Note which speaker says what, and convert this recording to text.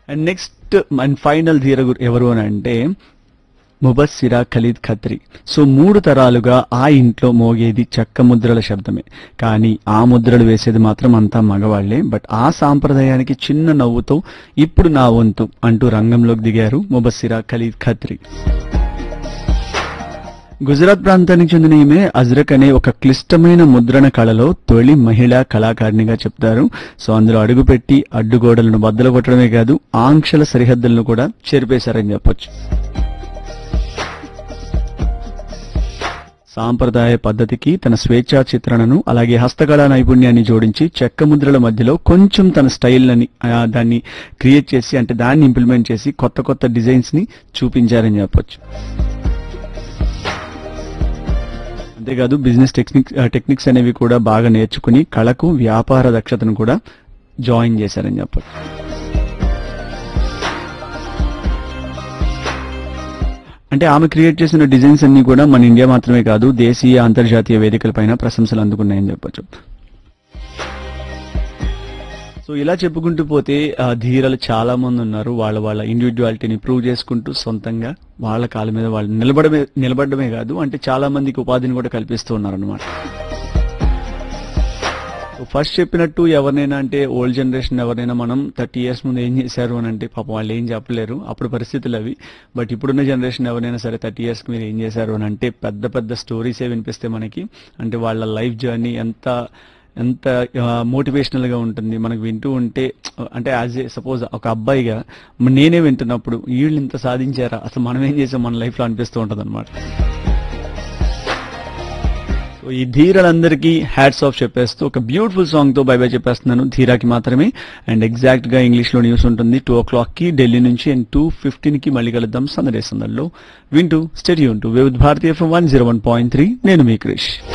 Speaker 1: and next and final Dheera Guru- ఎవరు అని అంటే ముబస్సిరా ఖలీద్ ఖత్రి సో మూడు తరాలుగా ఆ ఇంట్లో మోగేది చెక్క ముద్రల శబ్దమే కానీ ఆ ముద్రలు వేసేది మాత్రం అంతా మగవాళ్లే బట్ ఆ సాంప్రదాయానికి చిన్న నవ్వుతో ఇప్పుడు నా వంతు అంటూ రంగంలోకి దిగారు ముబస్సిరా ఖలీద్ ఖత్రి గుజరాత్ ప్రాంతానికి చెందిన ఈమె అజ్రక్ అనే ఒక క్లిష్టమైన ముద్రణ కళలో తొలి మహిళా కళాకారిణిగా చెప్తారు సో అందులో అడుగుపెట్టి అడ్డుగోడలను బద్దలు కొట్టడమే కాదు ఆంక్షల సరిహద్దులను కూడా చెరిపేశారని చెప్పొచ్చు సాంప్రదాయ పద్ధతికి తన స్వేచ్ఛా చిత్రణను అలాగే హస్తకళా నైపుణ్యాన్ని జోడించి చెక్క ముద్రల మధ్యలో కొంచెం తన స్టైల్ అని ఆ, దాన్ని క్రియేట్ చేసి అంటే దాన్ని ఇంప్లిమెంట్ చేసి కొత్త కొత్త డిజైన్స్ ని చూపించారని చెప్పొచ్చు అంతేకాదు బిజినెస్ టెక్నిక్స్ టెక్నిక్స్ అనేవి కూడా బాగా నేర్చుకుని కళకు వ్యాపార దక్షతను కూడా జాయిన్ చేశారని చెప్పొచ్చు అంటే ఆమె క్రియేట్ చేసిన డిజైన్స్ అన్ని కూడా మన ఇండియా మాత్రమే కాదు దేశీయ అంతర్జాతీయ వేదికలపైన ప్రశంసలు అందుకున్నాయని చెప్పొచ్చు సో ఇలా చెప్పుకుంటూ పోతే ఆ, ధీరలు చాలా మంది ఉన్నారు వాళ్ళ వాళ్ళ ఇండివిజువాలిటీని ప్రూవ్ చేసుకుంటూ సొంతంగా వాళ్ళ కాళ్ళ మీద వాళ్ళు నిలబడమే నిలబడమే కాదు అంటే చాలా మందికి ఉపాధిని కూడా కల్పిస్తూ ఉన్నారు అనమాట ఫస్ట్ చెప్పినట్టు ఎవరినైనా అంటే ఓల్డ్ జనరేషన్ ఎవరైనా మనం థర్టీ ఇయర్స్ ముందు ఏం చేశారు అని అంటే పాపం వాళ్ళు ఏం చెప్పలేరు అప్పుడు పరిస్థితులు అవి బట్ ఇప్పుడున్న జనరేషన్ ఎవరైనా సరే థర్టీ ఇయర్స్ మీరు ఏం చేశారు అని అంటే పెద్ద పెద్ద స్టోరీసే వినిపిస్తే మనకి అంటే వాళ్ళ లైఫ్ జర్నీ ఎంత ఎంత మోటివేషనల్ గా ఉంటుంది మనకు వింటూ ఉంటే అంటే యాజ్ ఏ సపోజ్ ఒక అబ్బాయిగా నేనే వింటున్నప్పుడు వీళ్ళు ఇంత సాధించారా అసలు మనం ఏం చేసాం మన లైఫ్ లో అనిపిస్తూ ఉంటది అనమాట సో ఈ ధీరలందరికీ హ్యాట్స్ ఆఫ్ చెప్పేస్తూ ఒక బ్యూటిఫుల్ సాంగ్ తో బై బై చెప్పేస్తున్నాను ధీరాకి మాత్రమే అండ్ ఎగ్జాక్ట్ గా ఇంగ్లీష్ లో న్యూస్ ఉంటుంది టూ ఓ క్లాక్ కి ఢిల్లీ నుంచి అండ్ టూ ఫిఫ్టీన్ కి మళ్ళీ కలుద్దాం సందడే సందర్లో వింటూ stay tuned to with Bharatiya one zero one point three నేను మీ క్రిష్